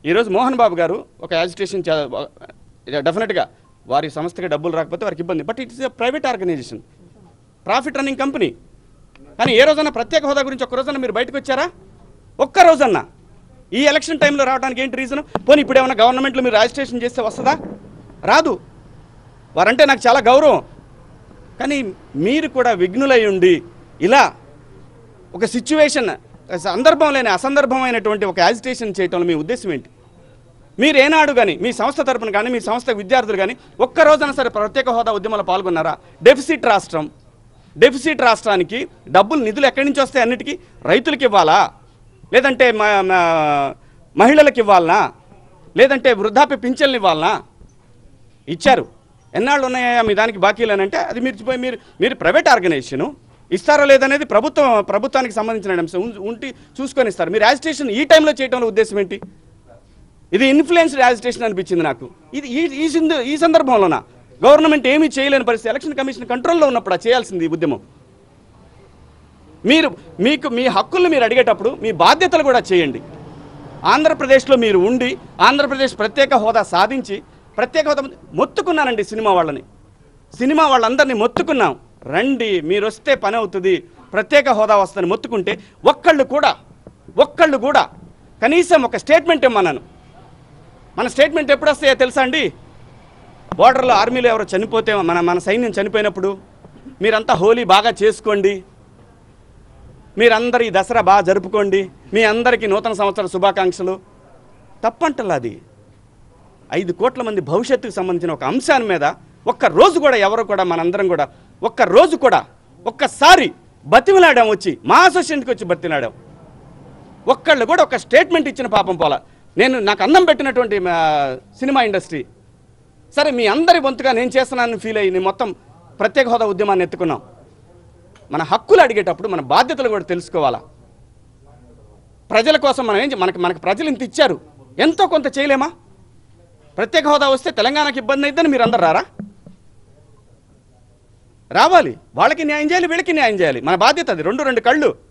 ఈరోజు మోహన్ బాబు గారు ఒక యాజిటేషన్ డెఫినెట్గా వారి సంస్థకి డబ్బులు రాకపోతే వారికి ఇబ్బంది but it's a private organisation profit running company కానీ ఏ రోజన్నా ప్రత్యేక హోదా గురించి ఒక్క రోజన్నా మీరు బయటకు వచ్చారా ఒక్క రోజన్నా ఈ ఎలక్షన్ టైంలో రావడానికి ఏంటి రీజన్ పోనీ ఇప్పుడు ఏమైనా గవర్నమెంట్లో మీరు రిజిస్ట్రేషన్ చేస్తే వస్తుందా రాదు వారంటే నాకు చాలా గౌరవం కానీ మీరు కూడా విఘ్నులై ఉండి ఇలా ఒక సిచ్యువేషన్ సందర్భం లేని అసందర్భమైనటువంటి ఒక యాజిటేషన్ చేయటంలో మీ ఉద్దేశం ఏంటి మీరు ఏనాడు కానీ మీ సంస్థ తరపున కానీ మీ సంస్థ విద్యార్థులు కానీ ఒక్క రోజున సరే ప్రత్యేక హోదా ఉద్యమంలో పాల్గొన్నారా డెఫిసిట్ రాష్ట్రం డెఫిసిట్ రాష్ట్రానికి డబ్బులు నిధులు ఎక్కడి నుంచి వస్తాయి అన్నిటికీ రైతులకి ఇవ్వాలా లేదంటే మ- మ- మహిళలకు ఇవ్వాలనా లేదంటే వృద్ధాప్య పింఛన్లు ఇవ్వాలనా ఇచ్చారు ఎన్నాళ్ళు ఉన్నాయా మీ దానికి బాకీలేనంటే అది మీరు పోయి మీరు మీరు ప్రైవేట్ ఆర్గనైజేషను ఇస్తారో లేదనేది ప్రభుత్వం ప్రభుత్వానికి సంబంధించిన అంశం ఉం- ఉంటి చూసుకొని ఇస్తారు మీరు యాజిటేషన్ ఈ టైంలో చేయడంలో ఉద్దేశం ఏంటి ఇది ఇన్ఫ్లుయెన్స్డ్ యాజిటేషన్ అనిపించింది నాకు ఇది ఈ ఈ సంద- ఈ సందర్భంలోనా గవర్నమెంట్ ఏమీ చేయలేని పరిస్థితి ఎలక్షన్ కమిషన్ కంట్రోల్లో ఉన్నప్పుడు ఆ చేయాల్సింది ఈ ఉద్యమం మీరు మీకు మీ హక్కులను మీరు అడిగేటప్పుడు మీ బాధ్యతలు కూడా చేయండి ఆంధ్రప్రదేశ్లో మీరు ఉండి ఆంధ్రప్రదేశ్ ప్రత్యేక హోదా సాధించి ప్రత్యేక హోదా మొత్తుకున్నానండి సినిమా వాళ్ళని సినిమా వాళ్ళందరినీ మొత్తుకున్నాం రండి మీరు వస్తే పని అవుతుంది ప్రత్యేక హోదా వస్తుందని మొత్తుకుంటే ఒక్కళ్ళు కూడా ఒక్కళ్ళు కూడా కనీసం ఒక స్టేట్మెంట్ ఇమ్మన్నాను మన స్టేట్మెంట్ ఎప్పుడు వస్తాయో తెలుసా అండి బోర్డర్లో ఆర్మీలో ఎవరో చనిపోతే మన మన సైన్యం చనిపోయినప్పుడు మీరంతా హోలీ బాగా చేసుకోండి మీరందరూ ఈ దసరా బాగా జరుపుకోండి మీ అందరికీ నూతన సంవత్సర శుభాకాంక్షలు తప్పంటల్లా అది ఐదు కోట్ల మంది భవిష్యత్తుకు సంబంధించిన ఒక అంశాన్ని మీద ఒక్క రోజు కూడా ఎవరు కూడా మనందరం కూడా ఒక్క రోజు కూడా ఒక్కసారి బతిమిలాడాం వచ్చి మా అసోసియేషన్కి వచ్చి బతిమిలాడాం ఒక్కళ్ళు కూడా ఒక స్టేట్మెంట్ ఇచ్చిన పాపం పోలా నేను నాకు అన్నం పెట్టినటువంటి మా సినిమా ఇండస్ట్రీ సరే మీ అందరి వంతుగా నేను చేస్తున్నానని ఫీల్ అయ్యి నేను మొత్తం ప్రత్యేక హోదా ఉద్యమాన్ని ఎత్తుకున్నాం మన హక్కులు అడిగేటప్పుడు మన బాధ్యతలు కూడా తెలుసుకోవాలా ప్రజల కోసం మనం ఏం చే- మనకి మనకి ప్రజలు ఇంత ఇచ్చారు ఎంతో కొంత చేయలేమా ప్రత్యేక హోదా వస్తే తెలంగాణకి ఇబ్బంది అయిద్దని మీరు అందరు రారా రావాలి వాళ్ళకి న్యాయం చేయాలి వీళ్ళకి న్యాయం చేయాలి మన బాధ్యత అది రెండు రెండు కళ్ళు